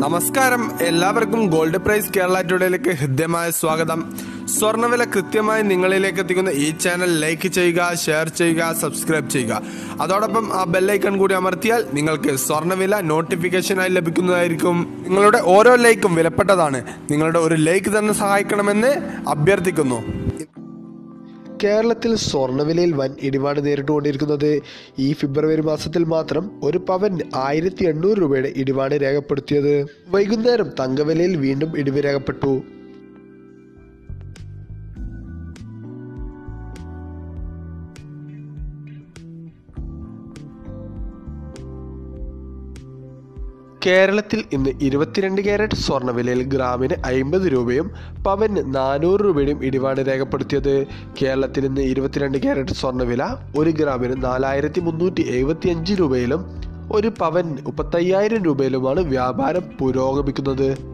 നമസ്കാരം എല്ലാവർക്കും gold price Kerala ടുഡേയിലേക്ക് ഹൃദ്യമായ സ്വാഗതം സ്വർണ്ണവില കൃത്യമായി നിങ്ങളിലേക്ക് എത്തിക്കുന്ന ഈ ചാനൽ ലൈക്ക് ചെയ്യുക ഷെയർ ചെയ്യുക സബ്സ്ക്രൈബ് ചെയ്യുക അതോടൊപ്പം ആ ബെല്ലൈക്കൺ കൂടി അമർത്തിയാൽ നിങ്ങൾക്ക് സ്വർണ്ണവില നോട്ടിഫിക്കേഷനായി ലഭിക്കുന്നതായിരിക്കും നിങ്ങളുടെ ഓരോ ലൈക്കും വിലപ്പെട്ടതാണ് നിങ്ങളുടെ ഒരു ലൈക്ക് തന്നെ സഹായിക്കണമെന്ന് അഭ്യർത്ഥിക്കുന്നു കേരളത്തിൽ സ്വർണ്ണവിലയിൽ വൻ ഇടിവാണ് നേരിട്ടുകൊണ്ടിരിക്കുന്നത് ഈ ഫെബ്രുവരി മാസത്തിൽ മാത്രം ഒരു പവൻ ആയിരത്തി എണ്ണൂറ് രൂപയുടെ ഇടിവാണ് രേഖപ്പെടുത്തിയത് വൈകുന്നേരം തങ്കവിലയിൽ വീണ്ടും ഇടിവ് രേഖപ്പെട്ടു കേരളത്തിൽ ഇന്ന് ഇരുപത്തിരണ്ട് ക്യാരറ്റ് സ്വർണ്ണവിലയിൽ ഗ്രാമിന് അമ്പത് രൂപയും പവന് നാനൂറ് രൂപയുടെയും ഇടിവാണ് രേഖപ്പെടുത്തിയത് കേരളത്തിൽ ഇന്ന് ഇരുപത്തിരണ്ട് ക്യാരറ്റ് സ്വർണ്ണവില ഒരു ഗ്രാമിന് നാലായിരത്തി മുന്നൂറ്റി എഴുപത്തി അഞ്ച് രൂപയിലും ഒരു പവൻ മുപ്പത്തയ്യായിരം രൂപയിലുമാണ് വ്യാപാരം പുരോഗമിക്കുന്നത്